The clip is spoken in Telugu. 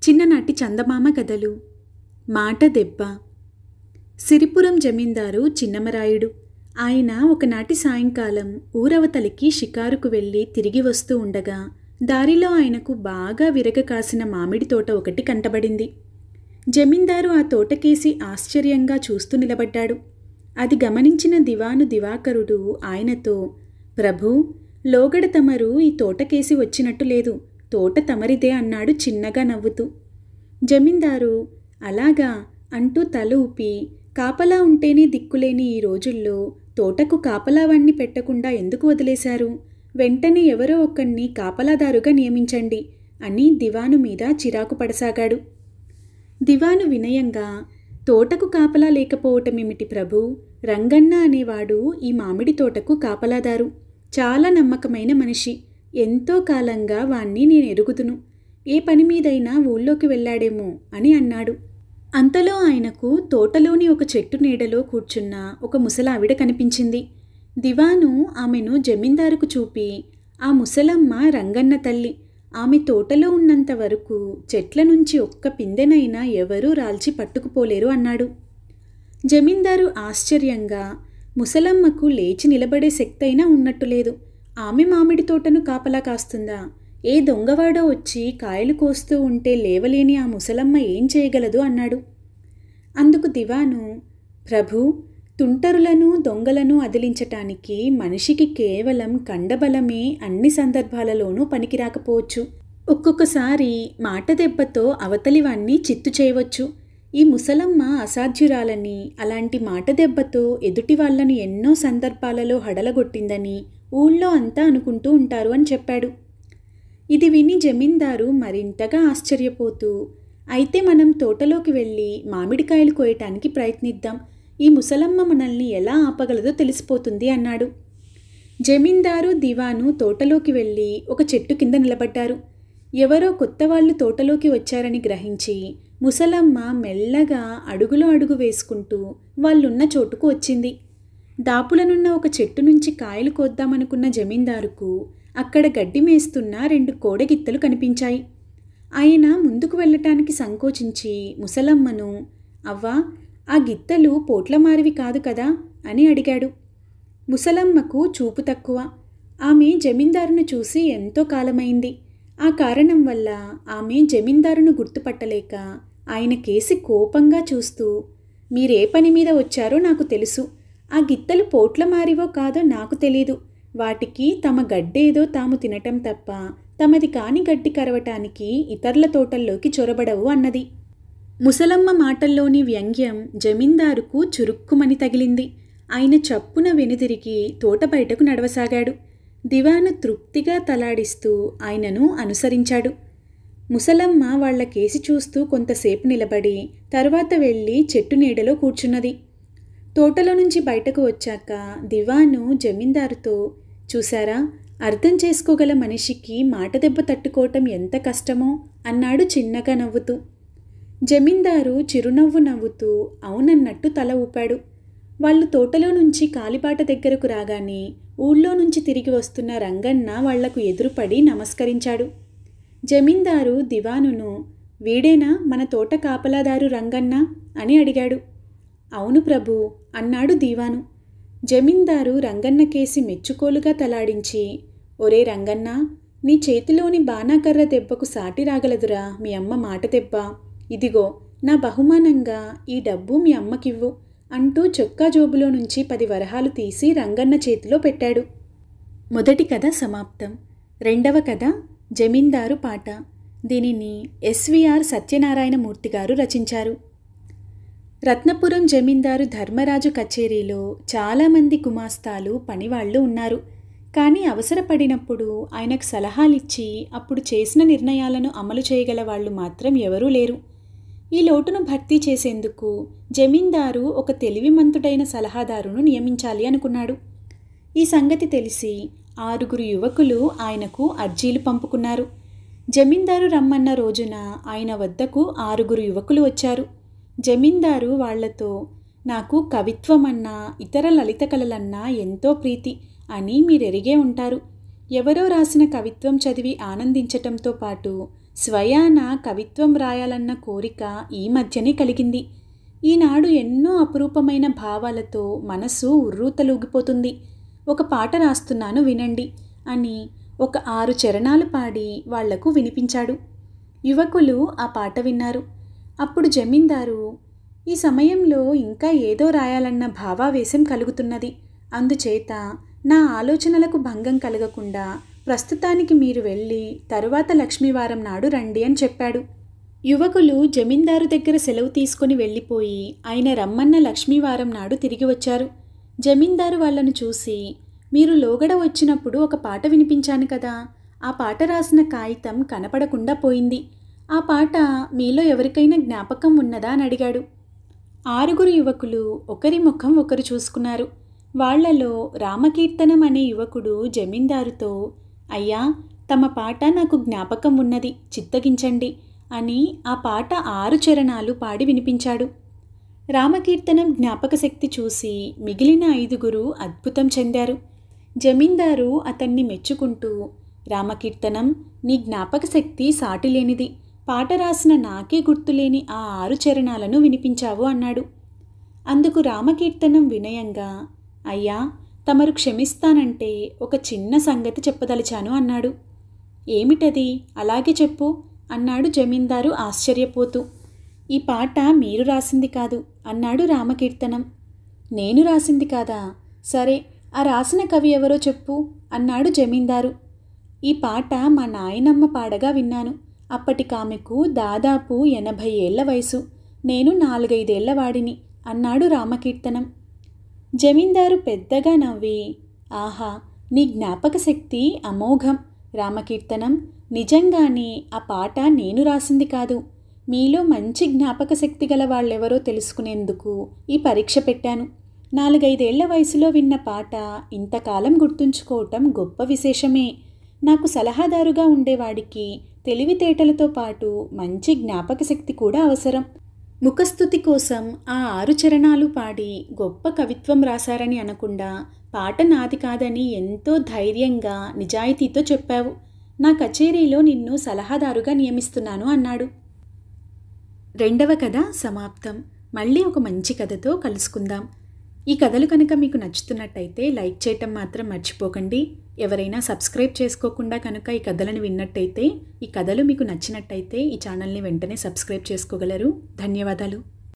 చిన్ననాటి చందమామ కథలు మాట దెబ్బ సిరిపురం జమీందారు చిన్నమరాయుడు ఆయన ఒకనాటి సాయంకాలం ఊరవతలికి షికారుకు వెళ్ళి తిరిగి వస్తూ ఉండగా దారిలో ఆయనకు బాగా విరగ కాసిన మామిడి తోట ఒకటి కంటబడింది జమీందారు ఆ తోటకేసి ఆశ్చర్యంగా చూస్తూ నిలబడ్డాడు అది గమనించిన దివాను దివాకరుడు ఆయనతో ప్రభూ లోగడ తమరు ఈ తోటకేసి వచ్చినట్టు లేదు తోట తమరిదే అన్నాడు చిన్నగా నవ్వుతూ జమీందారు అలాగా అంటూ తల ఊపి కాపలా ఉంటేనే దిక్కులేని ఈ రోజుల్లో తోటకు కాపలావాణ్ణి పెట్టకుండా ఎందుకు వదిలేశారు వెంటనే ఎవరో ఒక్కణ్ణి కాపలాదారుగా నియమించండి అని దివాను మీద చిరాకు పడసాగాడు దివాను వినయంగా తోటకు కాపలా లేకపోవటమేమిటి ప్రభు రంగన్న అనేవాడు ఈ మామిడి తోటకు కాపలాదారు చాలా నమ్మకమైన మనిషి ఎంతో కాలంగా వాణ్ణి నేను ఎరుగుదును ఏ పని మీదైనా ఊళ్ళోకి వెళ్ళాడేమో అని అన్నాడు అంతలో ఆయనకు తోటలోని ఒక చెట్టు నీడలో కూర్చున్న ఒక ముసలావిడ కనిపించింది దివాను ఆమెను జమీందారుకు చూపి ఆ ముసలమ్మ రంగన్న తల్లి ఆమె తోటలో ఉన్నంత వరకు చెట్ల నుంచి ఒక్క పిందెనైనా ఎవరూ రాల్చి పట్టుకుపోలేరు అన్నాడు జమీందారు ఆశ్చర్యంగా ముసలమ్మకు లేచి నిలబడే శక్తి అయినా ఉన్నట్టు లేదు ఆమె మామిడి తోటను కాపలా కాస్తుందా ఏ దొంగవాడో వచ్చి కాయలు కోస్తూ ఉంటే లేవలేని ఆ ముసలమ్మ ఏం చేయగలదు అన్నాడు అందుకు దివాను ప్రభు తుంటరులను దొంగలను అదిలించటానికి మనిషికి కేవలం కండబలమే అన్ని సందర్భాలలోనూ పనికిరాకపోవచ్చు ఒక్కొక్కసారి మాట దెబ్బతో అవతలివాణ్ణి చిత్తు చేయవచ్చు ఈ ముసలమ్మ అసాధ్యురాలని అలాంటి మాట దెబ్బతో ఎదుటి వాళ్ళను ఎన్నో సందర్భాలలో హడలగొట్టిందని ఊళ్ళో అంతా అనుకుంటూ ఉంటారు అని చెప్పాడు ఇది విని జమీందారు మరింతగా ఆశ్చర్యపోతూ అయితే మనం తోటలోకి వెళ్ళి మామిడికాయలు కోయటానికి ప్రయత్నిద్దాం ఈ ముసలమ్మ మనల్ని ఎలా ఆపగలదో తెలిసిపోతుంది అన్నాడు జమీందారు దివాను తోటలోకి వెళ్ళి ఒక చెట్టు కింద నిలబడ్డారు ఎవరో కొత్త వాళ్ళు తోటలోకి వచ్చారని గ్రహించి ముసలమ్మ మెల్లగా అడుగులో అడుగు వేసుకుంటూ వాళ్ళున్న చోటుకు వచ్చింది దాపులనున్న ఒక చెట్టు నుంచి కాయలు కోద్దామనుకున్న జమీందారుకు అక్కడ గడ్డి మేస్తున్న రెండు కోడగిత్తలు కనిపించాయి ఆయన ముందుకు వెళ్ళటానికి సంకోచించి ముసలమ్మను అవ్వా ఆ గిత్తలు పోట్లమారివి కాదు కదా అని అడిగాడు ముసలమ్మకు చూపు తక్కువ ఆమె జమీందారును చూసి ఎంతో కాలమైంది ఆ కారణం వల్ల ఆమె జమీందారును గుర్తుపట్టలేక ఆయన కేసి కోపంగా చూస్తూ మీరే పని మీద వచ్చారో నాకు తెలుసు ఆ గిత్తలు పోట్ల మారివో కాదో నాకు తెలీదు వాటికి తమ గడ్డేదో తాము తినటం తప్ప తమది కాని గడ్డి కరవటానికి ఇతరుల తోటల్లోకి చొరబడవు అన్నది ముసలమ్మ మాటల్లోని వ్యంగ్యం జమీందారుకు చురుక్కుమని తగిలింది ఆయన చప్పున వెనుదిరిగి తోట బయటకు నడవసాగాడు దివాను తృప్తిగా తలాడిస్తూ ఆయనను అనుసరించాడు ముసలమ్మ వాళ్ల కేసి చూస్తూ కొంతసేపు నిలబడి తర్వాత వెళ్ళి చెట్టు నీడలో కూర్చున్నది తోటలో నుంచి బయటకు వచ్చాక దివాను జమీందారుతో చూశారా అర్థం చేసుకోగల మనిషికి మాట దెబ్బ తట్టుకోవటం ఎంత కష్టమో అన్నాడు చిన్నగా నవ్వుతూ జమీందారు చిరునవ్వు నవ్వుతూ అవునన్నట్టు తల ఊపాడు వాళ్ళు తోటలో నుంచి కాలిబాట దగ్గరకు రాగానే ఊళ్ళో నుంచి తిరిగి వస్తున్న రంగన్న వాళ్లకు ఎదురుపడి నమస్కరించాడు జమీందారు దివానును వీడేనా మన తోట కాపలాదారు రంగన్న అని అడిగాడు అవును ప్రభు అన్నాడు దీవాను జమీందారు రంగన్న కేసి మెచ్చుకోలుగా తలాడించి ఒరే రంగన్న నీ చేతిలోని బాణాకర్ర దెబ్బకు సాటి రాగలదురా మీ అమ్మ మాట దెబ్బ ఇదిగో నా బహుమానంగా ఈ డబ్బు మీ అమ్మకివ్వు అంటూ చొక్కా జోబులో నుంచి పది వరహాలు తీసి రంగన్న చేతిలో పెట్టాడు మొదటి కథ సమాప్తం రెండవ కథ జమీందారు పాట దీనిని ఎస్విఆర్ సత్యనారాయణమూర్తి గారు రచించారు రత్నపురం జమీందారు ధర్మరాజు కచేరీలో చాలామంది గుమాస్తాలు పనివాళ్లు ఉన్నారు కానీ అవసరపడినప్పుడు ఆయనకు సలహాలిచ్చి అప్పుడు చేసిన నిర్ణయాలను అమలు చేయగల వాళ్ళు మాత్రం ఎవరూ లేరు ఈ లోటును భర్తీ చేసేందుకు జమీందారు ఒక తెలివిమంతుడైన సలహాదారును నియమించాలి అనుకున్నాడు ఈ సంగతి తెలిసి ఆరుగురు యువకులు ఆయనకు అర్జీలు పంపుకున్నారు జమీందారు రమ్మన్న రోజున ఆయన వద్దకు ఆరుగురు యువకులు వచ్చారు జమీందారు వాళ్లతో నాకు కవిత్వమన్నా ఇతర లలిత కళలన్నా ఎంతో ప్రీతి అని మీరెరిగే ఉంటారు ఎవరో రాసిన కవిత్వం చదివి ఆనందించటంతో పాటు స్వయాన కవిత్వం రాయాలన్న కోరిక ఈ మధ్యనే కలిగింది ఈనాడు ఎన్నో అపురూపమైన భావాలతో మనసు ఉర్రూతలూగిపోతుంది ఒక పాట రాస్తున్నాను వినండి అని ఒక ఆరు చరణాలు పాడి వాళ్లకు వినిపించాడు యువకులు ఆ పాట విన్నారు అప్పుడు జమీందారు ఈ సమయంలో ఇంకా ఏదో రాయాలన్న భావావేశం కలుగుతున్నది అందుచేత నా ఆలోచనలకు భంగం కలగకుండా ప్రస్తుతానికి మీరు వెళ్ళి తరువాత లక్ష్మీవారం నాడు రండి అని చెప్పాడు యువకులు జమీందారు దగ్గర సెలవు తీసుకుని వెళ్ళిపోయి ఆయన రమ్మన్న లక్ష్మీవారం నాడు తిరిగి వచ్చారు జమీందారు వాళ్ళను చూసి మీరు లోగడ వచ్చినప్పుడు ఒక పాట వినిపించాను కదా ఆ పాట రాసిన కాగితం కనపడకుండా పోయింది ఆ పాట మీలో ఎవరికైనా జ్ఞాపకం ఉన్నదా అని అడిగాడు ఆరుగురు యువకులు ఒకరి ముఖం ఒకరు చూసుకున్నారు వాళ్లలో రామకీర్తనం అనే యువకుడు జమీందారుతో అయ్యా తమ పాట నాకు జ్ఞాపకం ఉన్నది చిత్తగించండి అని ఆ పాట ఆరు చరణాలు పాడి వినిపించాడు రామకీర్తనం జ్ఞాపక శక్తి చూసి మిగిలిన ఐదుగురు అద్భుతం చెందారు జమీందారు అతన్ని మెచ్చుకుంటూ రామకీర్తనం నీ జ్ఞాపక శక్తి సాటిలేనిది పాట రాసిన నాకే గుర్తులేని ఆ ఆరు చరణాలను వినిపించావు అన్నాడు అందుకు రామకీర్తనం వినయంగా అయ్యా తమరు క్షమిస్తానంటే ఒక చిన్న సంగతి చెప్పదలిచాను అన్నాడు ఏమిటది అలాగే చెప్పు అన్నాడు జమీందారు ఆశ్చర్యపోతూ ఈ పాట మీరు రాసింది కాదు అన్నాడు రామకీర్తనం నేను రాసింది కాదా సరే ఆ రాసిన కవి ఎవరో చెప్పు అన్నాడు జమీందారు ఈ పాట మా నాయనమ్మ పాడగా విన్నాను అప్పటికామెకు దాదాపు ఎనభై ఏళ్ల వయసు నేను నాలుగైదేళ్ల వాడిని అన్నాడు రామకీర్తనం జమీందారు పెద్దగా నవ్వి ఆహా నీ జ్ఞాపక శక్తి అమోఘం రామకీర్తనం నిజంగానే ఆ పాట నేను రాసింది కాదు మీలో మంచి జ్ఞాపక శక్తి గల వాళ్ళెవరో తెలుసుకునేందుకు ఈ పరీక్ష పెట్టాను నాలుగైదేళ్ల వయసులో విన్న పాట ఇంతకాలం గుర్తుంచుకోవటం గొప్ప విశేషమే నాకు సలహాదారుగా ఉండేవాడికి తెలివితేటలతో పాటు మంచి జ్ఞాపక శక్తి కూడా అవసరం ముఖస్థుతి కోసం ఆ ఆరు చరణాలు పాడి గొప్ప కవిత్వం రాశారని అనకుండా పాట నాది కాదని ఎంతో ధైర్యంగా నిజాయితీతో చెప్పావు నా కచేరీలో నిన్ను సలహాదారుగా నియమిస్తున్నాను అన్నాడు రెండవ కథ సమాప్తం మళ్ళీ ఒక మంచి కథతో కలుసుకుందాం ఈ కథలు కనుక మీకు నచ్చుతున్నట్టయితే లైక్ చేయటం మాత్రం మర్చిపోకండి ఎవరైనా సబ్స్క్రైబ్ చేసుకోకుండా కనుక ఈ కథలను విన్నట్టయితే ఈ కథలు మీకు నచ్చినట్టయితే ఈ ఛానల్ని వెంటనే సబ్స్క్రైబ్ చేసుకోగలరు ధన్యవాదాలు